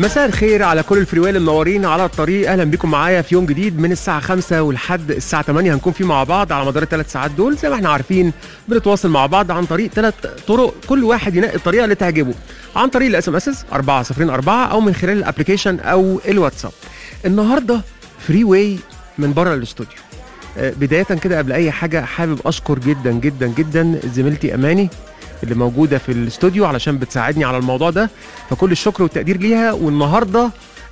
مساء الخير على كل الفريويل المنورين على الطريق اهلا بكم معايا في يوم جديد من الساعه 5 ولحد الساعه 8 هنكون فيه مع بعض على مدار الثلاث ساعات دول زي ما احنا عارفين بنتواصل مع بعض عن طريق ثلاث طرق كل واحد ينقي الطريقه اللي تعجبه عن طريق الاس ام اس 4004 او من خلال الابلكيشن او الواتساب النهارده فري واي من بره الاستوديو آه، بدايه كده قبل اي حاجه حابب اشكر جدا جدا جدا زميلتي اماني اللي موجوده في الاستوديو علشان بتساعدني على الموضوع ده فكل الشكر والتقدير ليها والنهارده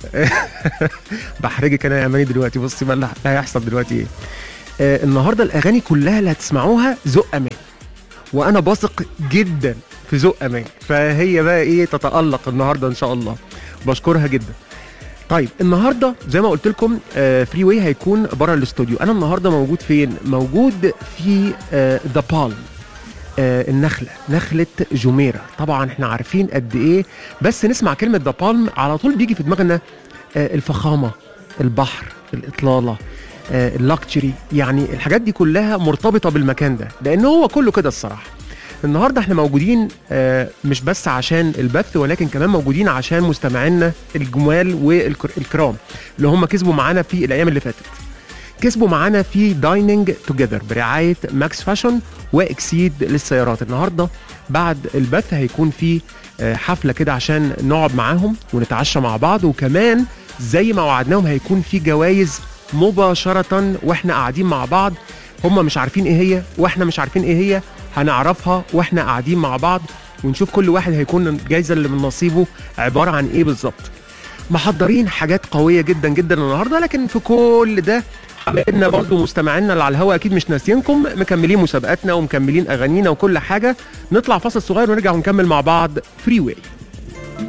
بحرجك انا يا اماني دلوقتي بصي بقى اللي هيحصل دلوقتي ايه آه النهارده الاغاني كلها اللي هتسمعوها ذوق امان وانا بثق جدا في ذوق امان فهي بقى ايه تتالق النهارده ان شاء الله بشكرها جدا طيب النهارده زي ما قلت لكم آه فري واي هيكون بره الاستوديو انا النهارده موجود فين موجود في ذا بالم آه النخله نخله جميره طبعا احنا عارفين قد ايه بس نسمع كلمه ذا بالم على طول بيجي في دماغنا آه الفخامه البحر الاطلاله آه اللكتشري يعني الحاجات دي كلها مرتبطه بالمكان ده لان هو كله كده الصراحه النهارده احنا موجودين آه مش بس عشان البث ولكن كمان موجودين عشان مستمعينا الجمال والكرام اللي هم كسبوا معانا في الايام اللي فاتت كسبوا معانا في دايننج توجذر برعايه ماكس فاشن واكسيد للسيارات النهارده بعد البث هيكون في آه، حفله كده عشان نقعد معاهم ونتعشى مع بعض وكمان زي ما وعدناهم هيكون في جوائز مباشره واحنا قاعدين مع بعض هم مش عارفين ايه هي واحنا مش عارفين ايه هي هنعرفها واحنا قاعدين مع بعض ونشوف كل واحد هيكون الجايزه اللي من نصيبه عباره عن ايه بالظبط محضرين حاجات قويه جدا جدا النهارده لكن في كل ده لان برضه مستمعينا اللي على الهوا اكيد مش ناسيينكم مكملين مسابقاتنا ومكملين اغانينا وكل حاجه نطلع فاصل صغير ونرجع ونكمل مع بعض فري واي